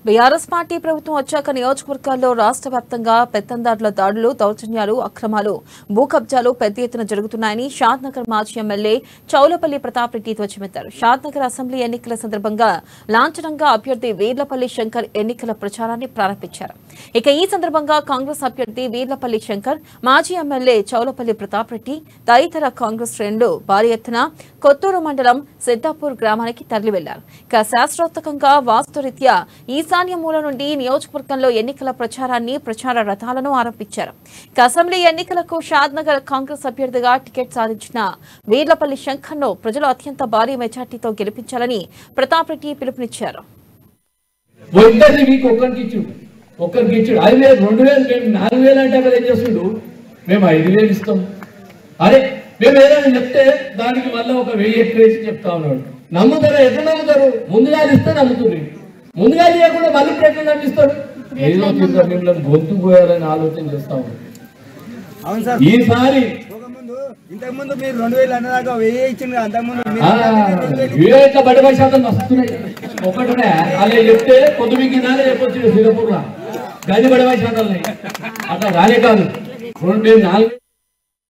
BRS party ప్రభుత్వం వచ్చాక నియోజకవర్గాల్లో రాష్ట్ర వ్యాప్తంగా పెత్తందారుల దాడులు దౌర్జన్యాలు అక్రమాలు భూ కబ్జాలు పెద్ద ఎత్తున జరుగుతున్నాయని షాద్నగర్ మాజీ ఎమ్మెల్యే చౌలపల్లి ప్రతాప్ రెడ్డి ధ్వజమెత్తారు షాద్నగర్ అసెంబ్లీ ఎన్నికల సందర్భంగా లాంఛనంగా అభ్యర్థి వీర్లపల్లి శంకర్ ఎన్నికల ప్రచారాన్ని ప్రారంభించారు ఇక ఈ సందర్భంగా కాంగ్రెస్ అభ్యర్థి వీర్లపల్లి శంకర్ మాజీ ఎమ్మెల్యే చౌలపల్లి ప్రతాప్ రెడ్డి తదితర కాంగ్రెస్ శ్రేణులు భారీ ఎత్తున కొత్తూరు మండలం సిద్దాపూర్ గ్రామానికి తరలి వెళ్లారు ఇక శాస్త్రోత్తకంగా వాస్తురీత్యా ఈశాన్య మూల నుండి నియోజకవర్గంలో ఎన్నికల ప్రచారాన్ని ప్రచార రథాలను ఆరంభించారు ఇక అసెంబ్లీ ఎన్నికలకు షాద్నగర్ కాంగ్రెస్ అభ్యర్థిగా టికెట్ సాధించిన వీర్లపల్లి శంకర్ను ప్రజలు అత్యంత భారీ మెజార్టీతో గెలిపించాలని ప్రతాప్ రెడ్డి పిలుపునిచ్చారు ఇద్దరిని మీకు ఒక్కరికి ఇచ్చుడు ఒక్కరికి ఇచ్చుడు అది మేము రెండు వేలు మేము నాలుగు వేలు అంటే అక్కడ ఏం చేస్తుండు మేము ఐదు వేలు ఇస్తాం అరే మేము ఏదైనా చెప్తే దానికి మళ్ళీ ఒక వెయ్యి ఎక్కువ వేసి చెప్తా ఉన్నాడు నమ్ముతారా ఎట్లా నమ్ముతారు ముందుగా ఇస్తే నమ్ముతుంది ముందుగా చేయకుండా మళ్ళీ ఇప్పుడు ఎట్లా నమ్మిస్తాడు ఏదో తింటారు మిమ్మల్ని గొంతు పోయాలని ఆలోచన చేస్తా ఉన్నాడు అవును సార్ ఈసారి ముందు ఇంతకు ముందు మీరు రెండు వేలు అన్నదాకా వెయ్యి ఇచ్చింది అంతకు ముందు ఆ, వివేక బడిపై శాతం వస్తున్నాయి ఒకటినే అలా చెప్తే పొద్దు మింగిందానే చెప్పొచ్చు సింగపూర్ లో గది బడిపై శాతం అట్లా రాలే కాదు రెండు మేము నాలుగు